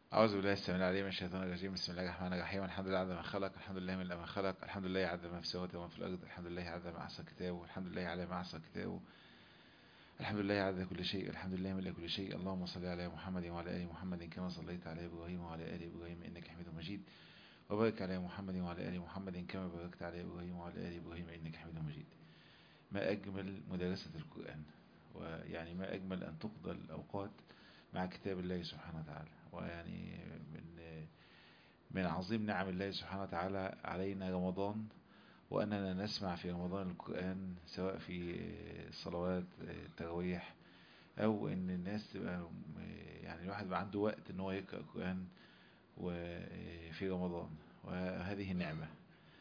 أعوذ بالله السميع العليم من الشيطان الرجيم بسم الله الرحمن الرحيم الحمد لله عدد ما خلق الحمد لله من ما خلق الحمد لله عدد ما في السماوات وما في الأرض الحمد لله عدد ما أحصى كتابه الحمد لله على ما أحصى كتابه الحمد لله عدد كل شيء الحمد لله من كل شيء اللهم صل على محمد وعلى آل محمد كما صليت على إبراهيم وعلى آل إبراهيم إنك حميد مجيد وبارك على محمد وعلى آل محمد كما باركت على إبراهيم وعلى آل إبراهيم إنك حميد مجيد ما أجمل مدرسة القرآن ويعني ما أجمل أن تقضى الأوقات مع كتاب الله سبحانه وتعالى ويعني من من عظيم نعم الله سبحانه وتعالى علينا رمضان وأننا نسمع في رمضان القرآن سواء في الصلوات التراويح أو إن الناس تبقى يعني الواحد بقى عنده وقت إن هو يقرأ القرآن وفي رمضان وهذه نعمة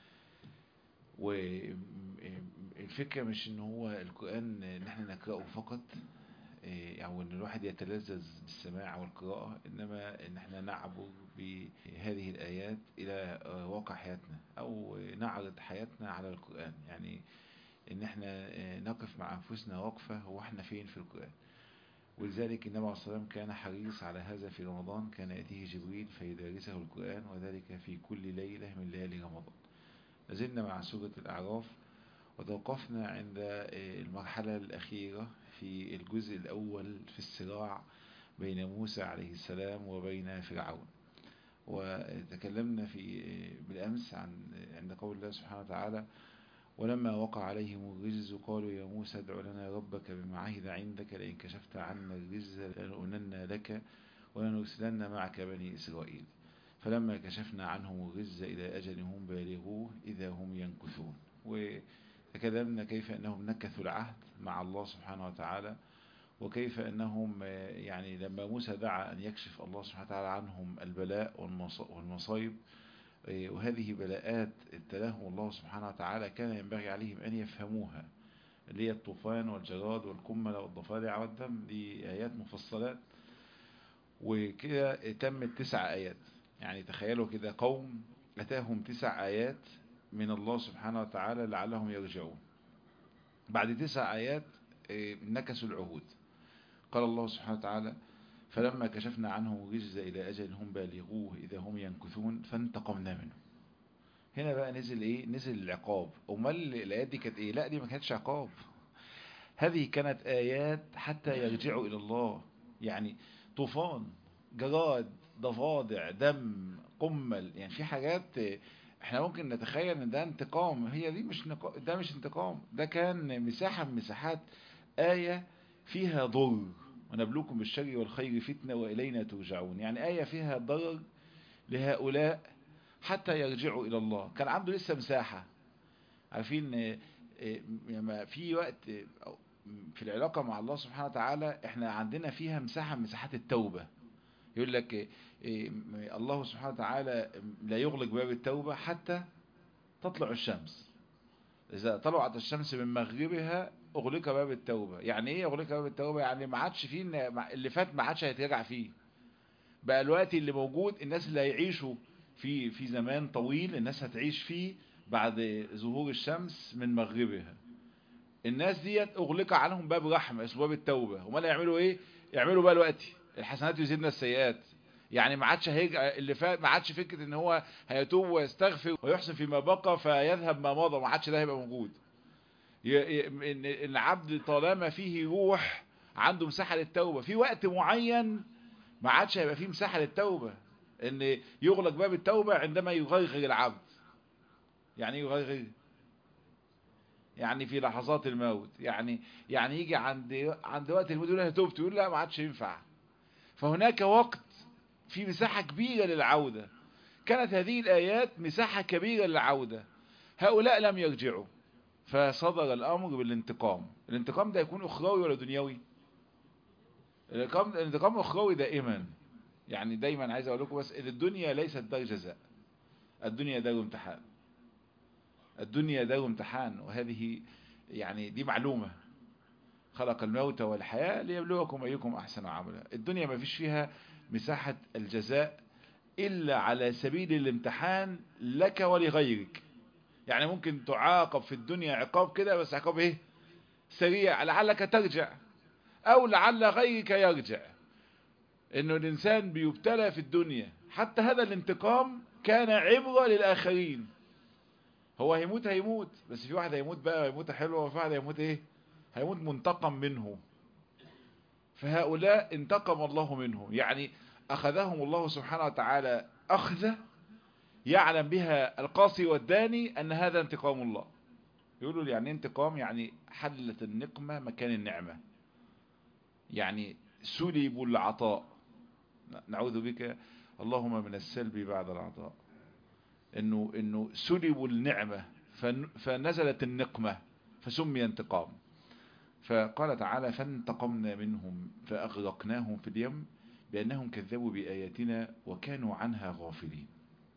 والفكرة مش إن هو القرآن إن احنا نقرأه فقط أو إن الواحد يتلذذ بالسماع والقراءة إنما إن احنا نعبر بهذه الآيات إلى واقع حياتنا أو نعرض حياتنا على القرآن يعني إن احنا نقف مع أنفسنا وقفة هو احنا فين في القرآن ولذلك النبي عليه الصلاة والسلام كان حريص على هذا في رمضان كان يأتيه جبريل فيدرسه القرآن وذلك في كل ليلة من ليالي رمضان لازلنا مع سورة الأعراف وتوقفنا عند المرحلة الأخيرة في الجزء الأول في الصراع بين موسى عليه السلام وبين فرعون وتكلمنا في بالأمس عن عند قول الله سبحانه وتعالى ولما وقع عليهم الرجز قالوا يا موسى ادع لنا ربك بما عهد عندك لئن كشفت عنا الرجز لنؤمنن لك ولنرسلن معك بني إسرائيل فلما كشفنا عنهم الرجز إلى أجل هم بالغوه إذا هم ينكثون وتكلمنا كيف أنهم نكثوا العهد مع الله سبحانه وتعالى وكيف أنهم يعني لما موسى دعا أن يكشف الله سبحانه وتعالى عنهم البلاء والمصايب وهذه بلاءات ابتلاهم الله سبحانه وتعالى كان ينبغي عليهم أن يفهموها اللي هي الطوفان والجراد والقمل والضفادع والدم دي آيات مفصلات وكده تمت تسع آيات يعني تخيلوا كده قوم أتاهم تسع آيات من الله سبحانه وتعالى لعلهم يرجعون بعد تسع آيات نكسوا العهود قال الله سبحانه وتعالى فلما كشفنا عنهم الرجز إلى أجل هم بالغوه إذا هم ينكثون فانتقمنا منه هنا بقى نزل إيه نزل العقاب أمال الآيات دي كانت إيه لا دي ما كانتش عقاب هذه كانت آيات حتى يرجعوا إلى الله يعني طوفان جراد ضفادع دم قمل يعني في حاجات احنا ممكن نتخيل ان ده انتقام هي دي مش نقا... ده مش انتقام ده كان مساحة من مساحات آية فيها ضر ونبلوكم بالشر والخير فتنة وإلينا ترجعون يعني آية فيها ضرر لهؤلاء حتى يرجعوا إلى الله كان عنده لسه مساحة عارفين في وقت في العلاقة مع الله سبحانه وتعالى احنا عندنا فيها مساحة من مساحات التوبة يقول لك الله سبحانه وتعالى لا يغلق باب التوبة حتى تطلع الشمس إذا طلعت الشمس من مغربها أغلق باب التوبة يعني إيه أغلق باب التوبة يعني ما عادش فيه اللي فات ما عادش هيترجع فيه بقى الوقت اللي موجود الناس اللي هيعيشوا في في زمان طويل الناس هتعيش فيه بعد ظهور الشمس من مغربها الناس ديت أغلق عنهم باب رحمة اسمه باب التوبة وما يعملوا إيه يعملوا بقى الوقت الحسنات يزيدن السيئات يعني ما عادش هيرجع اللي فات ما عادش فكره ان هو هيتوب ويستغفر ويحسن فيما بقى فيذهب ما مضى ما عادش ده هيبقى موجود ان العبد طالما فيه روح عنده مساحه للتوبه في وقت معين ما عادش هيبقى فيه مساحه للتوبه ان يغلق باب التوبه عندما يغرغر العبد يعني يغرغر يعني في لحظات الموت يعني يعني يجي عند عند وقت الموت يقول انا تبت يقول لا ما عادش ينفع فهناك وقت في مساحة كبيرة للعودة كانت هذه الآيات مساحة كبيرة للعودة هؤلاء لم يرجعوا فصدر الأمر بالانتقام الانتقام ده يكون أخروي ولا دنيوي الانتقام, الانتقام أخروي دائما يعني دايما عايز أقول لكم بس إن الدنيا ليست دار جزاء الدنيا دار امتحان الدنيا دار امتحان وهذه يعني دي معلومة خلق الموت والحياة ليبلوكم أيكم أحسن عملا الدنيا ما فيش فيها مساحة الجزاء إلا على سبيل الامتحان لك ولغيرك يعني ممكن تعاقب في الدنيا عقاب كده بس عقاب ايه سريع لعلك ترجع او لعل غيرك يرجع انه الانسان بيبتلى في الدنيا حتى هذا الانتقام كان عبرة للآخرين هو هيموت هيموت بس في واحد هيموت بقى هيموت حلوة وفي واحد هيموت ايه هيموت منتقم منه فهؤلاء انتقم الله منهم يعني أخذهم الله سبحانه وتعالى أخذة يعلم بها القاصي والداني أن هذا انتقام الله يقولوا يعني انتقام يعني حلت النقمة مكان النعمة يعني سلبوا العطاء نعوذ بك اللهم من السلب بعد العطاء انه انه سلبوا النعمة فنزلت النقمة فسمي انتقام فقال تعالى فانتقمنا منهم فأغرقناهم في اليم بأنهم كذبوا بآياتنا وكانوا عنها غافلين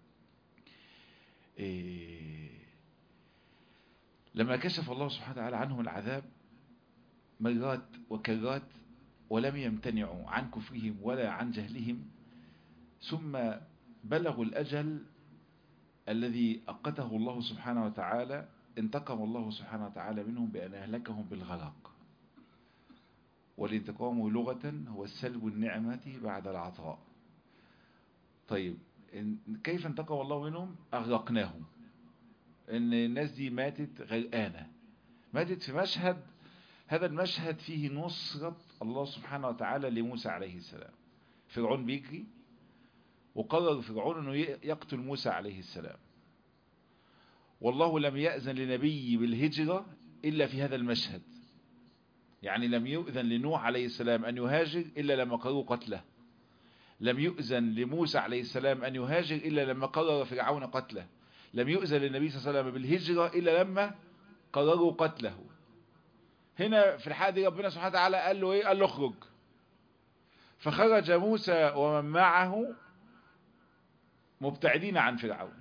إيه لما كشف الله سبحانه وتعالى عنهم العذاب مرات وكرات ولم يمتنعوا عن كفرهم ولا عن جهلهم ثم بلغوا الأجل الذي أقته الله سبحانه وتعالى انتقم الله سبحانه وتعالى منهم بأن أهلكهم بالغرق والانتقام لغة هو السلب النعمة بعد العطاء طيب كيف انتقم الله منهم أغرقناهم ان الناس دي ماتت غرقانة ماتت في مشهد هذا المشهد فيه نصرة الله سبحانه وتعالى لموسى عليه السلام فرعون بيجري وقرر فرعون انه يقتل موسى عليه السلام والله لم يأذن لنبي بالهجرة إلا في هذا المشهد يعني لم يؤذن لنوح عليه السلام أن يهاجر إلا لما قرروا قتله لم يؤذن لموسى عليه السلام أن يهاجر إلا لما قرر فرعون قتله لم يؤذن للنبي صلى الله عليه وسلم بالهجرة إلا لما قرروا قتله هنا في الحالة دي ربنا سبحانه وتعالى قال له إيه قال له اخرج فخرج موسى ومن معه مبتعدين عن فرعون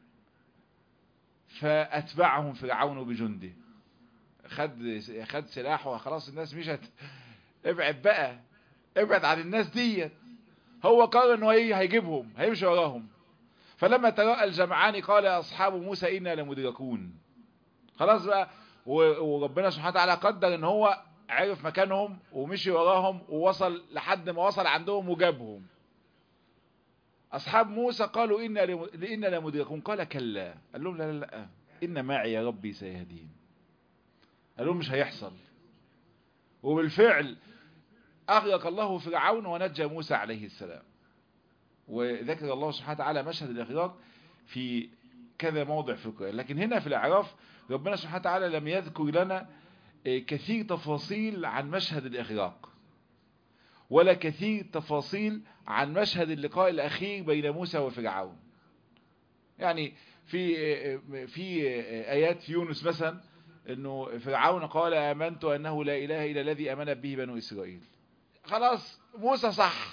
فأتبعهم فرعون بجنده خد خد سلاحه خلاص الناس مشت ابعد بقى ابعد عن الناس ديت هو قرر انه هيجيبهم هيمشي وراهم فلما تراءى الجمعان قال اصحاب موسى انا لمدركون خلاص بقى وربنا سبحانه وتعالى قدر ان هو عرف مكانهم ومشي وراهم ووصل لحد ما وصل عندهم وجابهم اصحاب موسى قالوا انا انا لمدركون قال كلا قال لهم لا لا لا ان معي يا ربي سيهدين قال لهم مش هيحصل وبالفعل اغرق الله فرعون ونجى موسى عليه السلام وذكر الله سبحانه وتعالى مشهد الاغراق في كذا موضع في القرآن لكن هنا في الاعراف ربنا سبحانه وتعالى لم يذكر لنا كثير تفاصيل عن مشهد الاغراق ولا كثير تفاصيل عن مشهد اللقاء الاخير بين موسى وفرعون يعني في في ايات في يونس مثلا انه فرعون قال امنت انه لا اله الا الذي امنت به بنو اسرائيل خلاص موسى صح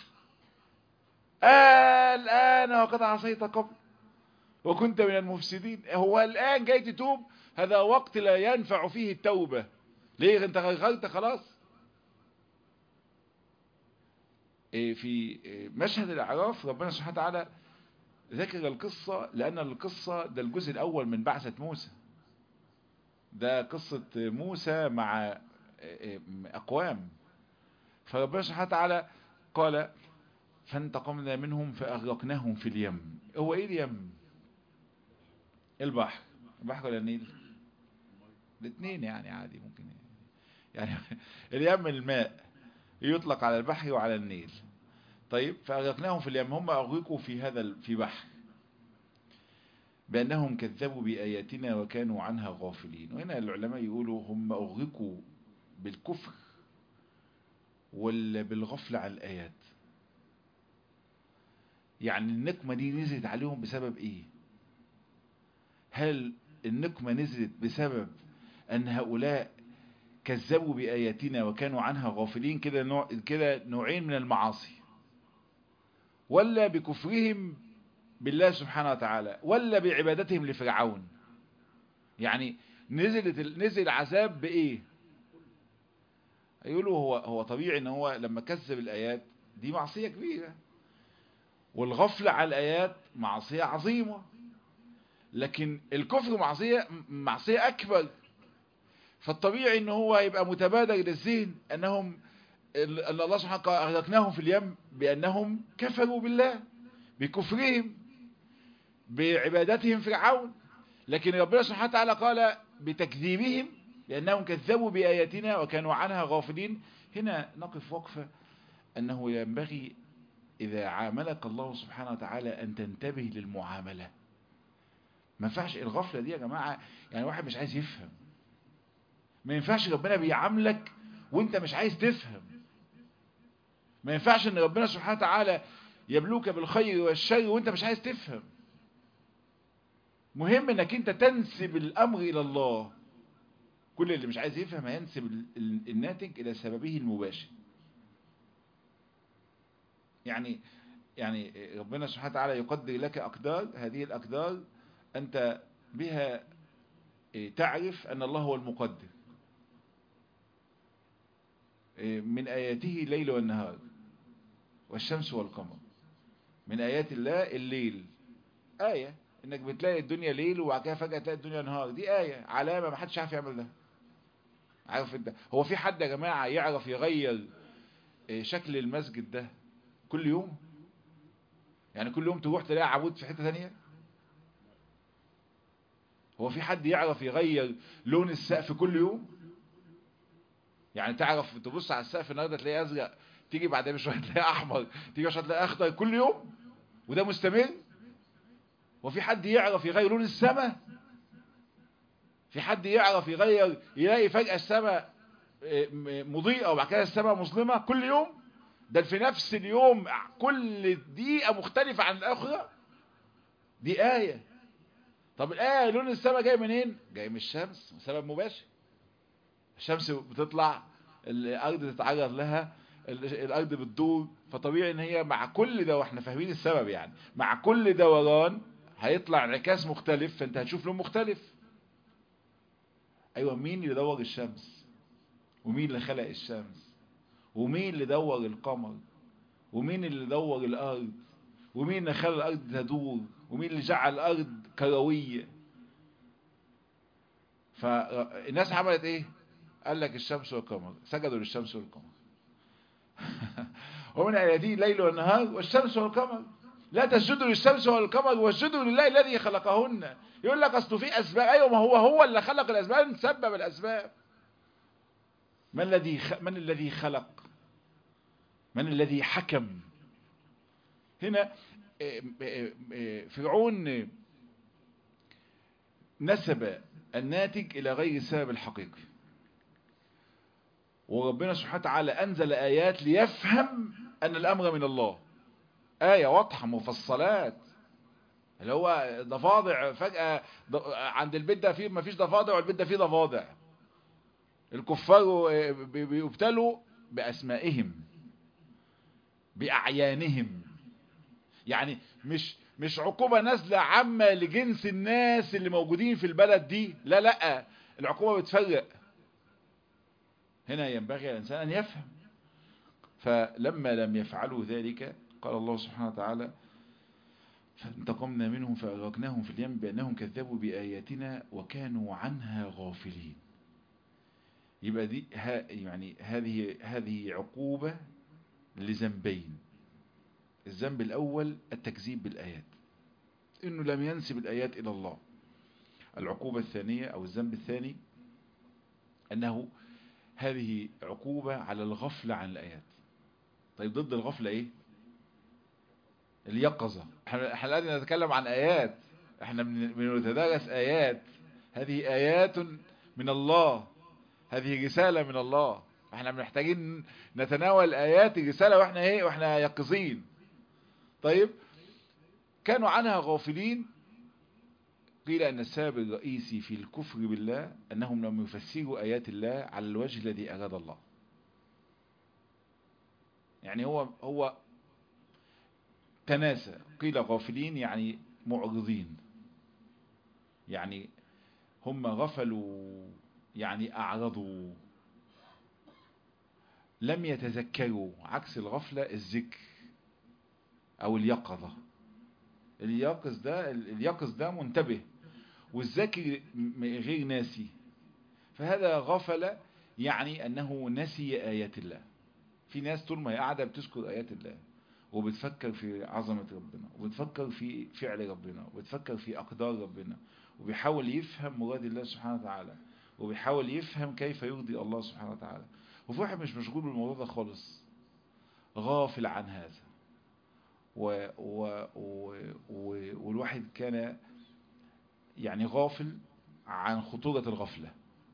الان وقد عصيت قبل وكنت من المفسدين هو الان جاي تتوب هذا وقت لا ينفع فيه التوبة ليه انت غيرت خلاص في مشهد الاعراف ربنا سبحانه وتعالى ذكر القصة لان القصة ده الجزء الاول من بعثة موسى ده قصة موسى مع أقوام فربنا سبحانه وتعالى قال فانتقمنا منهم فأغرقناهم في اليم هو ايه اليم البحر البحر ولا النيل الاثنين يعني عادي ممكن يعني اليم الماء يطلق على البحر وعلى النيل طيب فأغرقناهم في اليم هم أغرقوا في هذا في بحر بأنهم كذبوا بآياتنا وكانوا عنها غافلين وهنا العلماء يقولوا هم أغرقوا بالكفر ولا بالغفلة عن الآيات يعني النقمة دي نزلت عليهم بسبب ايه هل النقمة نزلت بسبب ان هؤلاء كذبوا بآياتنا وكانوا عنها غافلين كده نوع كده نوعين من المعاصي ولا بكفرهم بالله سبحانه وتعالى ولا بعبادتهم لفرعون يعني نزلت نزل عذاب بايه يقولوا هو هو طبيعي ان هو لما كذب الايات دي معصيه كبيره والغفله على الايات معصيه عظيمه لكن الكفر معصيه معصيه اكبر فالطبيعي ان هو يبقى متبادر للذهن انهم أن الله سبحانه قال أغرقناهم في اليم بأنهم كفروا بالله بكفرهم بعبادتهم فرعون لكن ربنا سبحانه وتعالى قال بتكذيبهم لأنهم كذبوا بآياتنا وكانوا عنها غافلين هنا نقف وقفة أنه ينبغي إذا عاملك الله سبحانه وتعالى أن تنتبه للمعاملة ما ينفعش الغفلة دي يا جماعة يعني واحد مش عايز يفهم ما ينفعش ربنا بيعاملك وانت مش عايز تفهم ما ينفعش ان ربنا سبحانه وتعالى يبلوك بالخير والشر وانت مش عايز تفهم مهم انك انت تنسب الامر الى الله كل اللي مش عايز يفهم هينسب الناتج الى سببه المباشر يعني يعني ربنا سبحانه وتعالى يقدر لك أقدار هذه الأقدار أنت بها تعرف أن الله هو المقدر من آياته الليل والنهار والشمس والقمر من آيات الله الليل آية انك بتلاقي الدنيا ليل وبعد كده فجأة تلاقي الدنيا نهار دي آية علامة ما حدش عارف يعمل ده عارف انت هو في حد يا جماعة يعرف يغير شكل المسجد ده كل يوم يعني كل يوم تروح تلاقي عمود في حتة ثانيه هو في حد يعرف يغير لون السقف كل يوم يعني تعرف تبص على السقف النهارده تلاقيه ازرق تيجي بعدها بشويه تلاقيه احمر تيجي عشان تلاقيه اخضر كل يوم وده مستمر وفي حد يعرف يغير لون السماء في حد يعرف يغير يلاقي فجأة السماء مضيئة وبعد كده السماء مظلمة كل يوم ده في نفس اليوم كل دقيقة مختلفة عن الأخرى دي آية طب الآية لون السماء جاي منين جاي من الشمس سبب مباشر الشمس بتطلع الأرض تتعرض لها الأرض بتدور فطبيعي ان هي مع كل ده واحنا فاهمين السبب يعني مع كل دوران هيطلع انعكاس مختلف فانت هتشوف لون مختلف ايوه مين اللي دور الشمس ومين اللي خلق الشمس ومين اللي دور القمر ومين اللي دور الارض ومين اللي خلى الارض تدور ومين اللي جعل الارض كرويه فالناس عملت ايه قال لك الشمس والقمر سجدوا للشمس والقمر ومن آياته الليل والنهار والشمس والقمر لا تسجدوا للشمس والقمر واسجدوا لله الذي خلقهن يقول لك اصله في اسباب ايوه ما هو هو اللي خلق الاسباب سبب الاسباب من الذي خ... من الذي خلق من الذي حكم هنا فرعون نسب الناتج الى غير السبب الحقيقي وربنا سبحانه وتعالى أنزل آيات ليفهم أن الأمر من الله آية واضحة مفصلات اللي هو ضفادع فجأة عند البيت ده فيه مفيش ضفادع والبيت ده فيه ضفادع الكفار بيبتلوا بأسمائهم بأعيانهم يعني مش مش عقوبة نازلة عامة لجنس الناس اللي موجودين في البلد دي لا لا العقوبة بتفرق هنا ينبغي الإنسان أن يفهم فلما لم يفعلوا ذلك قال الله سبحانه وتعالى فانتقمنا منهم فأغرقناهم في اليم بأنهم كذبوا بآياتنا وكانوا عنها غافلين يبقى دي ها يعني هذه هذه عقوبة لذنبين الذنب الأول التكذيب بالآيات إنه لم ينسب الآيات إلى الله العقوبة الثانية أو الذنب الثاني أنه هذه عقوبة على الغفلة عن الآيات طيب ضد الغفلة ايه اليقظة احنا الآن نتكلم عن آيات احنا بنتدرس آيات هذه آيات من الله هذه رسالة من الله احنا محتاجين نتناول آيات الرسالة واحنا ايه واحنا يقظين طيب كانوا عنها غافلين قيل أن السبب الرئيسي في الكفر بالله أنهم لم يفسروا آيات الله على الوجه الذي أراد الله يعني هو هو تناسى قيل غافلين يعني معرضين يعني هم غفلوا يعني أعرضوا لم يتذكروا عكس الغفلة الذكر أو اليقظة اليقظ ده اليقظ ده منتبه والذكر غير ناسي فهذا غفل يعني أنه نسي آيات الله في ناس طول ما هي قاعدة بتذكر آيات الله وبتفكر في عظمة ربنا وبتفكر في فعل ربنا وبتفكر في أقدار ربنا وبيحاول يفهم مراد الله سبحانه وتعالى وبيحاول يفهم كيف يرضي الله سبحانه وتعالى وفي واحد مش مشغول بالموضوع ده خالص غافل عن هذا و و و و والواحد كان يعني غافل عن خطورة الغفلة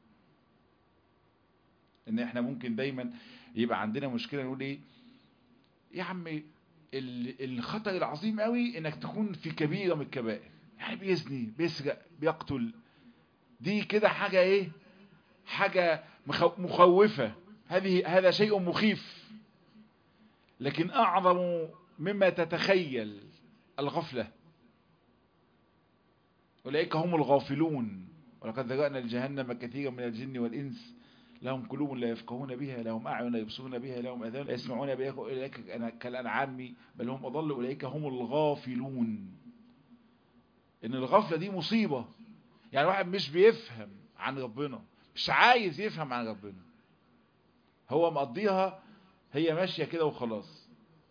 ان احنا ممكن دايما يبقى عندنا مشكلة نقول ايه يا عم الخطر العظيم قوي انك تكون في كبيرة من الكبائر يعني بيزني بيسرق بيقتل دي كده حاجة ايه حاجة مخوفة هذه هذا شيء مخيف لكن اعظم مما تتخيل الغفلة أولئك هم الغافلون ولقد ذرأنا لجهنم كثيرا من الجن والإنس لهم قلوب لا يفقهون بها لهم أعين لا يبصرون بها لهم أذان لا يسمعون بها أولئك كالأنعام بل هم أضل أولئك هم الغافلون إن الغفلة دي مصيبة يعني واحد مش بيفهم عن ربنا مش عايز يفهم عن ربنا هو مقضيها هي ماشية كده وخلاص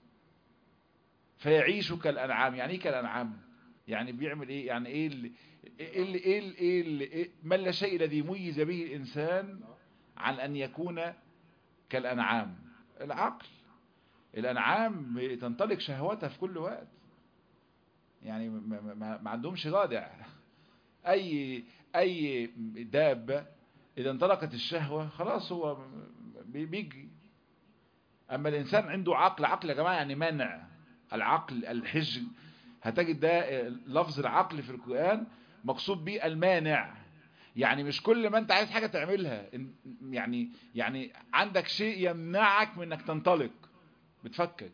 فيعيش كالأنعام يعني ايه كالأنعام يعني بيعمل ايه يعني ايه اللي ايه اللي ايه اللي ايه, اللي إيه ما لا شيء الذي ميز به الانسان عن ان يكون كالانعام العقل الانعام تنطلق شهواتها في كل وقت يعني ما, ما, ما عندهمش رادع اي اي دابة اذا انطلقت الشهوة خلاص هو بيجري اما الانسان عنده عقل عقل يا جماعة يعني منع العقل الحجر هتجد ده لفظ العقل في القرآن مقصود به المانع يعني مش كل ما انت عايز حاجة تعملها يعني يعني عندك شيء يمنعك من انك تنطلق بتفكر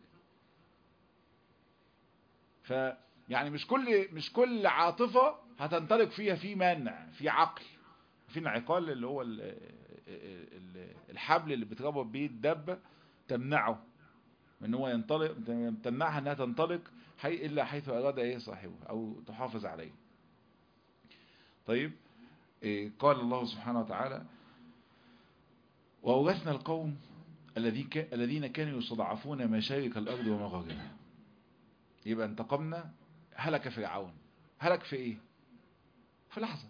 ف يعني مش كل مش كل عاطفة هتنطلق فيها في مانع في عقل في انعقال اللي هو الحبل اللي بتربط بيه الدابة تمنعه ان هو ينطلق تمنعها انها تنطلق حي الا حيث اراد ايه صاحبه او تحافظ عليه طيب إيه قال الله سبحانه وتعالى وأورثنا القوم الذين كانوا يستضعفون مشارق الأرض ومغاربها يبقى انتقمنا هلك فرعون هلك في ايه في لحظة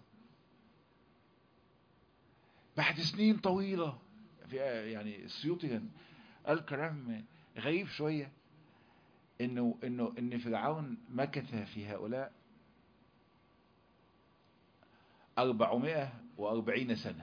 بعد سنين طويلة في يعني السيوطي قال كلام غريب شوية انه انه ان فرعون مكث في هؤلاء 440 سنة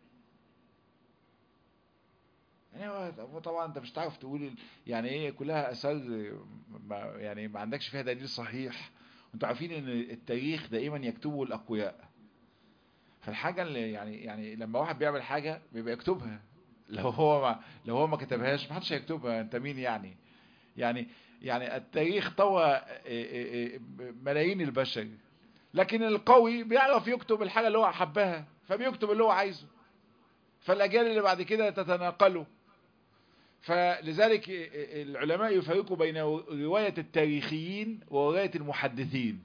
يعني هو طبعا انت مش تعرف تقول يعني ايه كلها اثار ما يعني ما عندكش فيها دليل صحيح وانتوا عارفين ان التاريخ دائما يكتبه الاقوياء فالحاجة اللي يعني يعني لما واحد بيعمل حاجة بيبقى يكتبها لو هو ما لو هو ما كتبهاش ما حدش هيكتبها انت مين يعني يعني يعني التاريخ طوى ملايين البشر لكن القوي بيعرف يكتب الحاجة اللي هو حبها فبيكتب اللي هو عايزه فالأجيال اللي بعد كده تتناقله فلذلك العلماء يفرقوا بين رواية التاريخيين ورواية المحدثين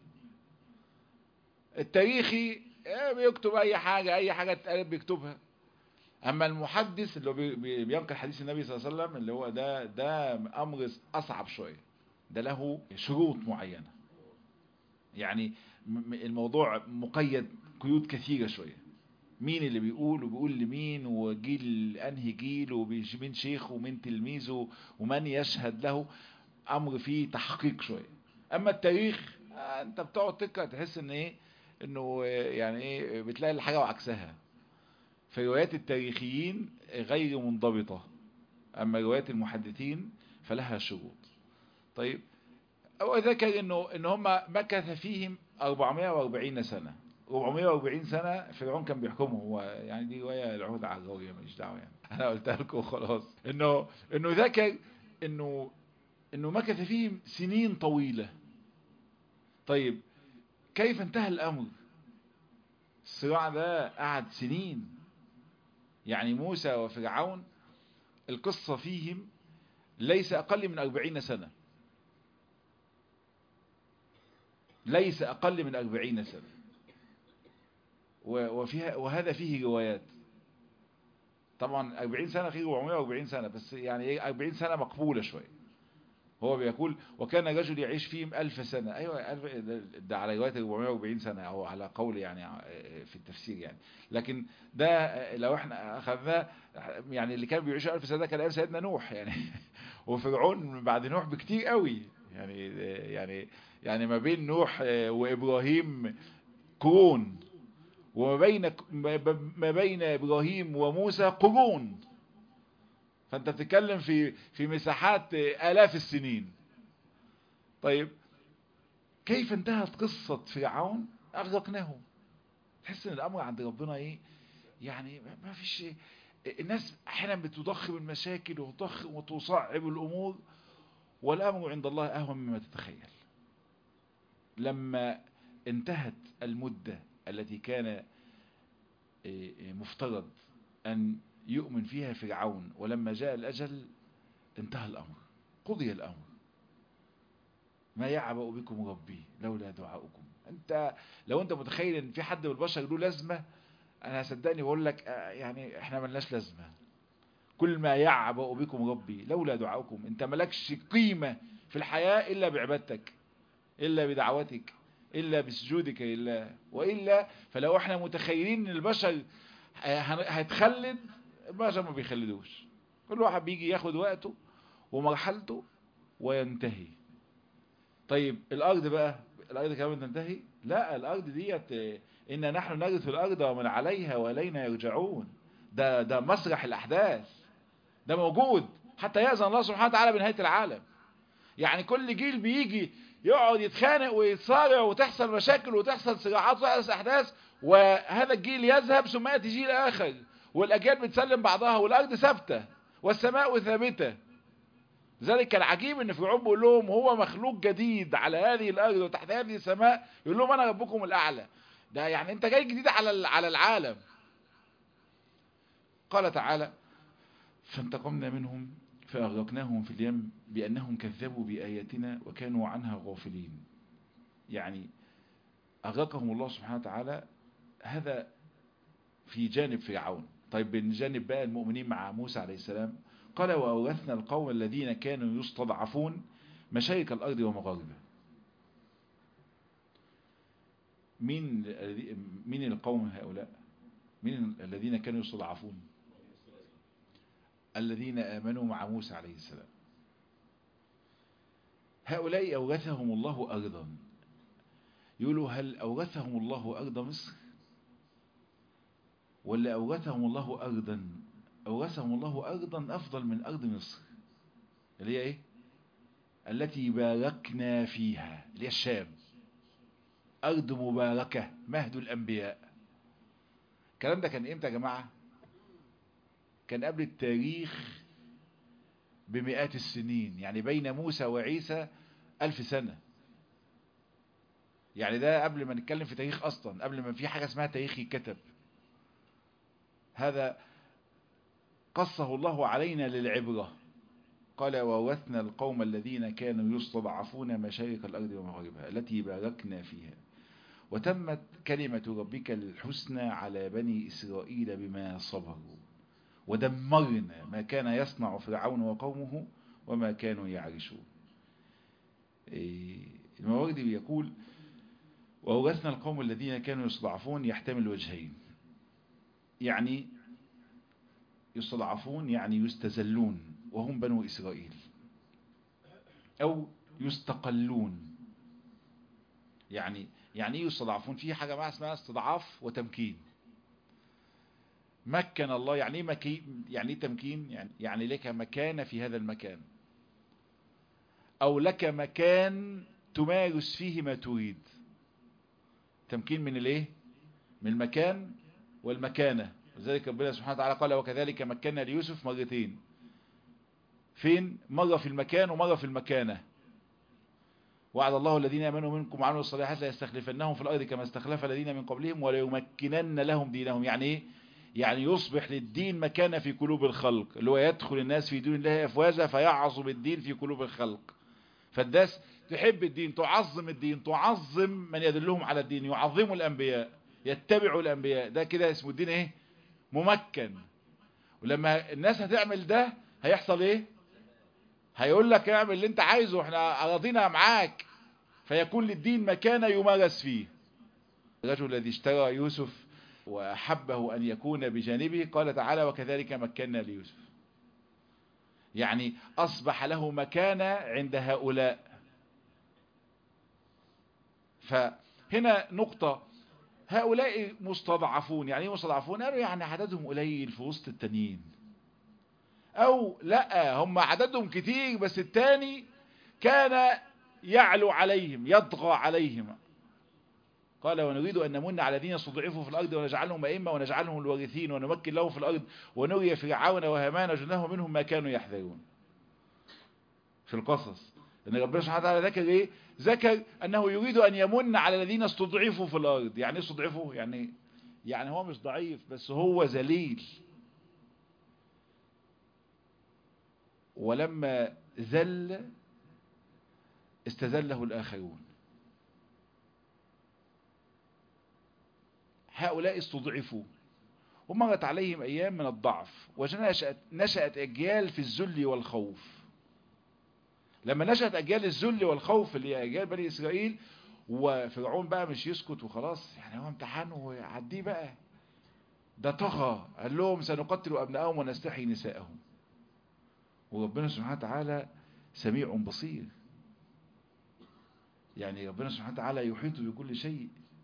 التاريخي بيكتب أي حاجة أي حاجة اتقالت بيكتبها أما المحدث اللي هو بينقل حديث النبي صلى الله عليه وسلم اللي هو ده ده أمر أصعب شوية ده له شروط معينة يعني الموضوع مقيد قيود كثيرة شوية مين اللي بيقول وبيقول لمين وجيل انهي جيل ومين شيخ ومين تلميذه ومن يشهد له امر فيه تحقيق شوية اما التاريخ آه انت بتقعد تقرا تحس ان ايه انه يعني ايه بتلاقي الحاجة وعكسها في روايات التاريخيين غير منضبطة اما روايات المحدثين فلها شروط طيب او ذكر انه ان هم مكث فيهم 440 سنة 440 سنة فرعون كان بيحكمه هو يعني دي رواية العهد على الراوية ماليش دعوة يعني انا قلتها لكم خلاص انه انه ذكر انه انه مكث فيهم سنين طويلة طيب كيف انتهى الامر الصراع ده قعد سنين يعني موسى وفرعون القصة فيهم ليس اقل من 40 سنة ليس اقل من 40 سنة وفيها وهذا فيه روايات طبعا 40 سنة غير 440 سنة بس يعني ايه 40 سنة مقبولة شوية هو بيقول وكان رجل يعيش فيهم ألف سنة أيوة ألف ده على رواية 440 سنة أو على قول يعني في التفسير يعني لكن ده لو احنا أخذناه يعني اللي كان بيعيش ألف سنة ده كان أيام سيدنا نوح يعني وفرعون بعد نوح بكتير قوي يعني يعني يعني ما بين نوح وإبراهيم قرون وما بين ما بين إبراهيم وموسى قرون فانت بتتكلم في في مساحات آلاف السنين طيب كيف انتهت قصة فرعون أغرقناهم تحس ان الأمر عند ربنا ايه يعني ما فيش الناس احيانا بتضخم المشاكل وتضخم وتصعب الأمور والأمر عند الله أهون مما تتخيل لما انتهت المدة التي كان مفترض أن يؤمن فيها فرعون ولما جاء الأجل انتهى الأمر قضي الأمر ما يعبأ بكم ربي لولا دعاؤكم انت لو انت متخيل ان في حد من البشر له لازمة انا صدقني بقول لك يعني احنا ملناش لازمة كل ما يعبأ بكم ربي لولا دعاؤكم انت ملكش قيمة في الحياة الا بعبادتك الا بدعوتك الا بسجودك لله والا فلو احنا متخيلين ان البشر هيتخلد البشر ما بيخلدوش كل واحد بيجي ياخد وقته ومرحلته وينتهي طيب الارض بقى الارض كمان تنتهي لا الارض ديت ان نحن نرث الارض ومن عليها والينا يرجعون ده ده مسرح الاحداث ده موجود حتى يأذن الله سبحانه وتعالى بنهاية العالم يعني كل جيل بيجي يقعد يتخانق ويتصارع وتحصل مشاكل وتحصل صراعات وتحصل احداث وهذا الجيل يذهب ثم ياتي جيل اخر والاجيال بتسلم بعضها والارض ثابته والسماء ثابته ذلك العجيب ان فرعون بيقول لهم هو مخلوق جديد على هذه الارض وتحت هذه السماء يقول لهم انا ربكم الاعلى ده يعني انت جاي جديد على على العالم قال تعالى فانتقمنا منهم فأغرقناهم في اليم بأنهم كذبوا بآياتنا وكانوا عنها غافلين يعني أغرقهم الله سبحانه وتعالى هذا في جانب فرعون طيب من جانب بقى المؤمنين مع موسى عليه السلام قال وأورثنا القوم الذين كانوا يستضعفون مشارق الأرض ومغاربها مين مين القوم هؤلاء مين الذين كانوا يستضعفون الذين آمنوا مع موسى عليه السلام هؤلاء أورثهم الله أرضا يقولوا هل أورثهم الله أرض مصر ولا أورثهم الله أرضا أورثهم الله أرضا أفضل من أرض مصر اللي هي إيه التي باركنا فيها اللي هي الشام أرض مباركة مهد الأنبياء الكلام ده كان إمتى يا جماعة كان قبل التاريخ بمئات السنين يعني بين موسى وعيسى ألف سنة يعني ده قبل ما نتكلم في تاريخ أصلا قبل ما في حاجة اسمها تاريخ يتكتب هذا قصه الله علينا للعبرة قال وورثنا القوم الذين كانوا يستضعفون مشارق الأرض ومغاربها التي باركنا فيها وتمت كلمة ربك الحسنى على بني إسرائيل بما صبروا ودمرنا ما كان يصنع فرعون وقومه وما كانوا يعرشون المواردي بيقول وأورثنا القوم الذين كانوا يستضعفون يحتمل وجهين يعني يستضعفون يعني يستزلون وهم بنو إسرائيل أو يستقلون يعني يعني ايه يستضعفون في حاجة ما اسمها استضعاف وتمكين مكن الله يعني ايه مكي يعني ايه تمكين يعني يعني لك مكانة في هذا المكان او لك مكان تمارس فيه ما تريد تمكين من الايه من المكان والمكانة لذلك ربنا سبحانه وتعالى قال وكذلك مكنا ليوسف مرتين فين مرة في المكان ومرة في المكانة وعد الله الذين امنوا منكم وعملوا الصالحات لا يستخلفنهم في الارض كما استخلف الذين من قبلهم ولا يمكنن لهم دينهم يعني ايه يعني يصبح للدين مكانة في قلوب الخلق اللي هو يدخل الناس في دين الله افواجا فيعظم الدين في قلوب الخلق فالناس تحب الدين تعظم الدين تعظم من يدلهم على الدين يعظموا الانبياء يتبعوا الانبياء ده كده اسمه الدين ايه ممكن ولما الناس هتعمل ده هيحصل ايه هيقول لك اعمل اللي انت عايزه احنا راضينا معاك فيكون للدين مكان يمارس فيه الرجل الذي اشترى يوسف وأحبه أن يكون بجانبه قال تعالى وكذلك مكنا ليوسف يعني أصبح له مكانة عند هؤلاء فهنا نقطة هؤلاء مستضعفون يعني ايه مستضعفون قالوا يعني عددهم قليل في وسط التانيين او لا هم عددهم كتير بس التاني كان يعلو عليهم يطغى عليهم قال ونريد أن نمن على الذين استضعفوا في الأرض ونجعلهم أئمة ونجعلهم الوارثين ونمكن لهم في الأرض ونري فرعون وهامان وجنهم منهم ما كانوا يحذرون في القصص ان ربنا سبحانه وتعالى ذكر ايه ذكر انه يريد ان يمن على الذين استضعفوا في الارض يعني ايه استضعفوا يعني يعني هو مش ضعيف بس هو ذليل ولما ذل استذله الاخرون هؤلاء استضعفوا ومرت عليهم ايام من الضعف ونشأت نشأت اجيال في الذل والخوف لما نشأت أجيال الذل والخوف اللي هي أجيال بني إسرائيل وفرعون بقى مش يسكت وخلاص يعني هو امتحان ويعديه بقى ده طغى قال لهم سنقتل أبنائهم ونستحي نساءهم وربنا سبحانه وتعالى سميع بصير يعني ربنا سبحانه وتعالى يحيط بكل شيء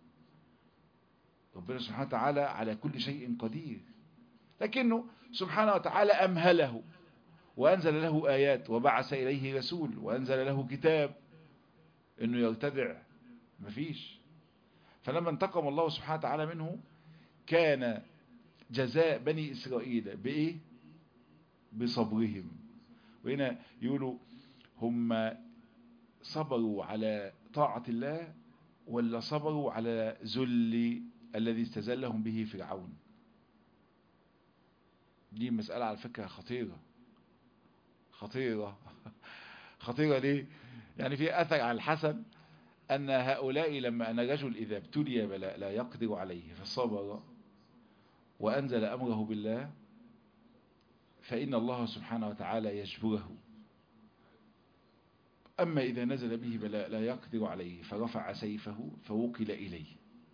ربنا سبحانه وتعالى على كل شيء قدير لكنه سبحانه وتعالى أمهله وأنزل له آيات وبعث إليه رسول وأنزل له كتاب إنه يرتدع مفيش فلما انتقم الله سبحانه وتعالى منه كان جزاء بني إسرائيل بإيه بصبرهم وهنا يقولوا هم صبروا على طاعة الله ولا صبروا على ذل الذي استزلهم به فرعون دي مسألة على فكرة خطيرة خطيرة خطيرة ليه يعني في أثر عن الحسن أن هؤلاء لما أن رجل إذا ابتلي بلاء لا يقدر عليه فصبر وأنزل أمره بالله فإن الله سبحانه وتعالى يجبره أما إذا نزل به بلاء لا يقدر عليه فرفع سيفه فوكل إليه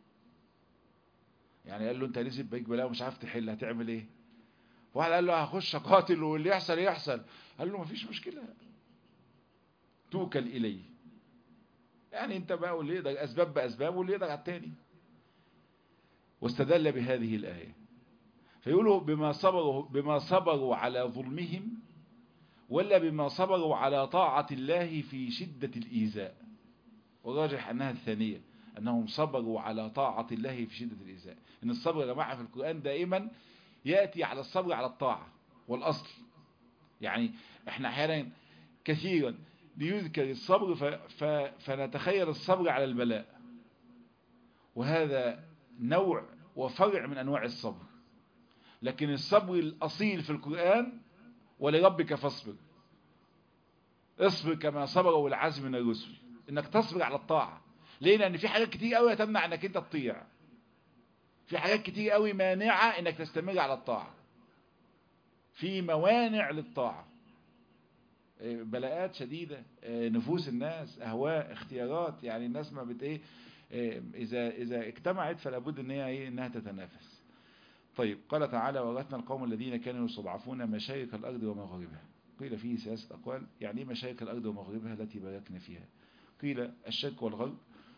يعني قال له أنت نزل بيك بلاء ومش عارف تحل هتعمل إيه واحد قال له هخش قاتل واللي يحصل يحصل قال له مفيش مشكلة توكل إليه يعني انت بقى واللي يقدر أسباب بأسباب واللي يقدر على التاني واستدل بهذه الآية فيقولوا بما صبروا, بما صبروا على ظلمهم ولا بما صبروا على طاعة الله في شدة الإيذاء وراجح أنها الثانية أنهم صبروا على طاعة الله في شدة الإيذاء إن الصبر يا جماعة في القرآن دائما يأتي على الصبر على الطاعة والأصل يعني احنا احيانا كثيرا ليذكر الصبر ف... ف... فنتخيل الصبر على البلاء وهذا نوع وفرع من أنواع الصبر لكن الصبر الأصيل في القرآن ولربك فاصبر اصبر كما صبروا العزم من الرسل انك تصبر على الطاعة ليه لان في حاجات كتير قوي تمنع انك انت تطيع في حاجات كتير قوي مانعة انك تستمر على الطاعة في موانع للطاعة بلاءات شديدة نفوس الناس اهواء اختيارات يعني الناس ما بت ايه اذا اذا اجتمعت فلا بد ان هي ايه انها تتنافس طيب قال تعالى ورثنا القوم الذين كانوا يستضعفون مشارق الارض ومغاربها قيل فيه ثلاثة اقوال يعني ايه مشارق الارض ومغاربها التي باركنا فيها قيل الشرق والغرب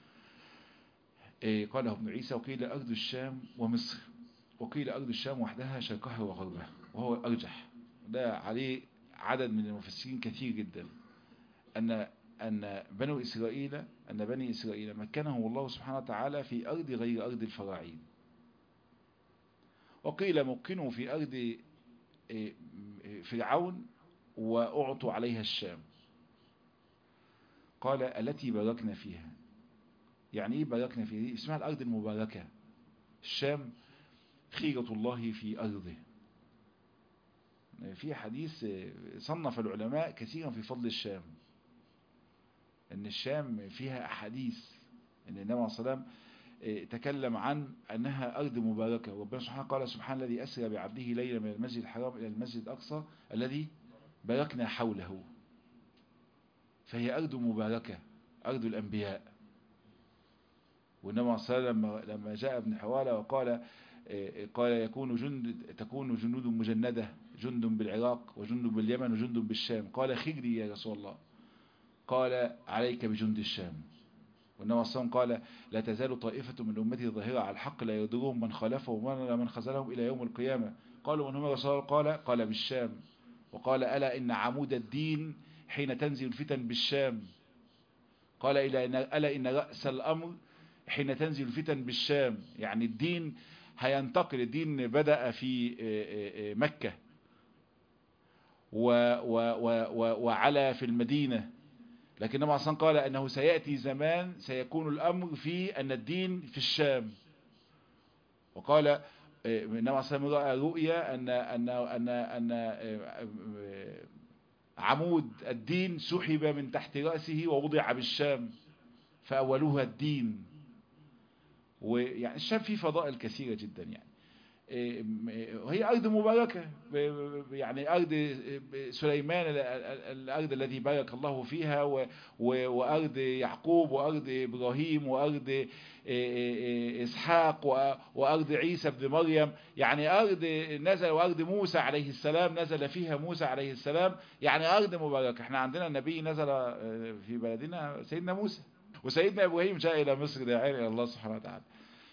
إيه قاله ابن عيسى وقيل أرض الشام ومصر وقيل أرض الشام وحدها شرقها وغربها وهو أرجح ده عليه عدد من المفسرين كثير جدا أن أن بنو إسرائيل أن بني إسرائيل مكنهم الله سبحانه وتعالى في أرض غير أرض الفراعين وقيل مكنوا في أرض فرعون وأعطوا عليها الشام قال التي باركنا فيها يعني ايه باركنا فيها اسمها الارض المباركة الشام خيرة الله في ارضه في حديث صنف العلماء كثيرا في فضل الشام ان الشام فيها احاديث ان النبي عليه الصلاة والسلام تكلم عن أنها أرض مباركة وربنا سبحانه قال سبحان الذي أسرى بعبده ليلا من المسجد الحرام إلى المسجد الأقصى الذي باركنا حوله فهي أرض مباركة أرض الأنبياء وإنما صلى الله عليه وسلم لما جاء ابن حوالة وقال قال يكون جند تكون جنود مجندة جند بالعراق وجند باليمن وجند بالشام قال خجلي يا رسول الله قال عليك بجند الشام وإنما صلى قال لا تزال طائفة من أمتي ظاهرة على الحق لا يضرهم من خالفهم ولا من خذلهم إلى يوم القيامة قالوا من هم رسول الله قال قال بالشام وقال ألا إن عمود الدين حين تنزل الفتن بالشام قال إلى إن ألا إن رأس الأمر حين تنزل الفتن بالشام يعني الدين هينتقل الدين بدأ في مكة و و و و وعلى في المدينة لكن النبي صلى قال أنه سيأتي زمان سيكون الأمر في أن الدين في الشام وقال النبي صلى الله رأى رؤيا أن أن أن أن عمود الدين سحب من تحت رأسه ووضع بالشام فأولوها الدين ويعني الشام فيه فضائل كثيرة جدا يعني وهي أرض مباركة يعني أرض سليمان الأرض التي بارك الله فيها وأرض يعقوب وأرض إبراهيم وأرض إسحاق وأرض عيسى بن مريم يعني أرض نزل وأرض موسى عليه السلام نزل فيها موسى عليه السلام يعني أرض مباركة احنا عندنا نبي نزل في بلدنا سيدنا موسى وسيدنا إبراهيم جاء إلى مصر داعيا إلى الله سبحانه وتعالى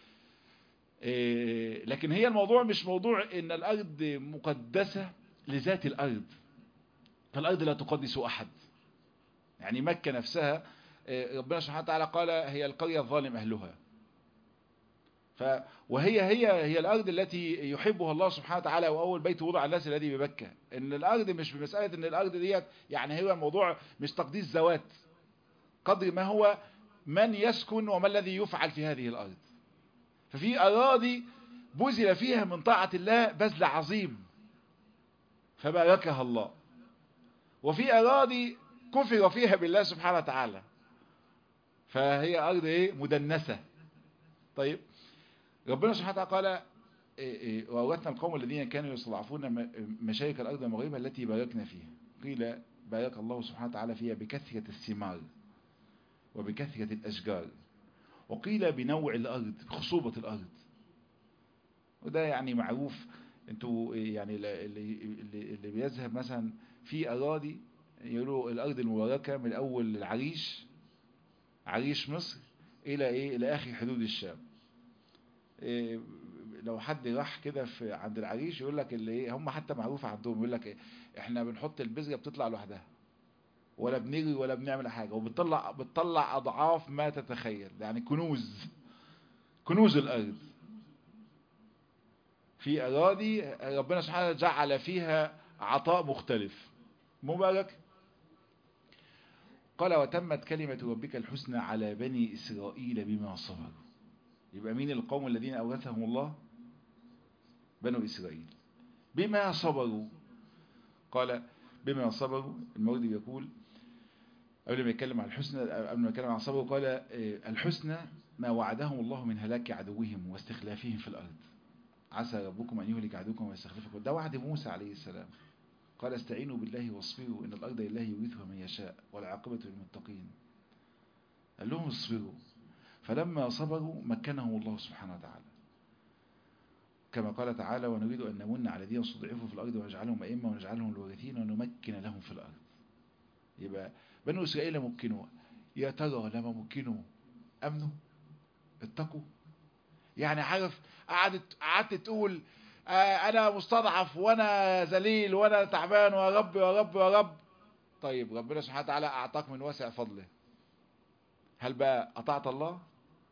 لكن هي الموضوع مش موضوع ان الارض مقدسة لذات الارض فالارض لا تقدس احد يعني مكة نفسها ربنا سبحانه وتعالى قال هي القرية الظالم اهلها ف وهي هي هي الارض التي يحبها الله سبحانه وتعالى واول بيت وضع الناس الذي بمكة ان الارض مش بمسألة ان الارض ديت يعني هو الموضوع مش تقديس ذوات قدر ما هو من يسكن وما الذي يفعل في هذه الارض ففي أراضي بذل فيها من طاعة الله بذل عظيم فباركها الله وفي أراضي كفر فيها بالله سبحانه وتعالى فهي أرض إيه مدنسة طيب ربنا سبحانه وتعالى قال وأورثنا القوم الذين كانوا يستضعفون مشارك الأرض المغربة التي باركنا فيها قيل بارك الله سبحانه وتعالى فيها بكثرة الثمار وبكثرة الأشجار وقيل بنوع الأرض بخصوبة الأرض وده يعني معروف انتوا يعني اللي, اللي بيذهب مثلا في أراضي يقولوا الأرض المباركة من أول العريش عريش مصر إلى إيه إلى آخر حدود الشام إيه لو حد راح كده في عند العريش يقول لك اللي إيه هم حتى معروف عندهم يقول لك إيه إحنا بنحط البذرة بتطلع لوحدها ولا بنجري ولا بنعمل حاجة وبتطلع بتطلع أضعاف ما تتخيل يعني كنوز كنوز الأرض في أراضي ربنا سبحانه جعل فيها عطاء مختلف مبارك قال وتمت كلمة ربك الحسنى على بني إسرائيل بما صبروا يبقى مين القوم الذين أورثهم الله بنو إسرائيل بما صبروا قال بما صبروا المولد يقول قبل ما يتكلم عن الحسنى قبل ما يتكلم عن الصبر قال الحسنى ما وعدهم الله من هلاك عدوهم واستخلافهم في الأرض عسى ربكم أن يهلك عدوكم ويستخلفكم ده وعد موسى عليه السلام قال استعينوا بالله واصبروا إن الأرض لله يورثها من يشاء والعاقبة للمتقين قال لهم اصبروا فلما صبروا مكنهم الله سبحانه وتعالى كما قال تعالى ونريد أن نمن على الذين استضعفوا في الأرض ونجعلهم أئمة ونجعلهم الوارثين ونمكن لهم في الأرض يبقى بنو إسرائيل مكنوا يا ترى لما مكنوا أمنوا اتقوا يعني عارف قعدت قعدت تقول آه أنا مستضعف وأنا ذليل وأنا تعبان ويا رب يا رب يا رب طيب ربنا سبحانه وتعالى أعطاك من واسع فضله هل بقى أطعت الله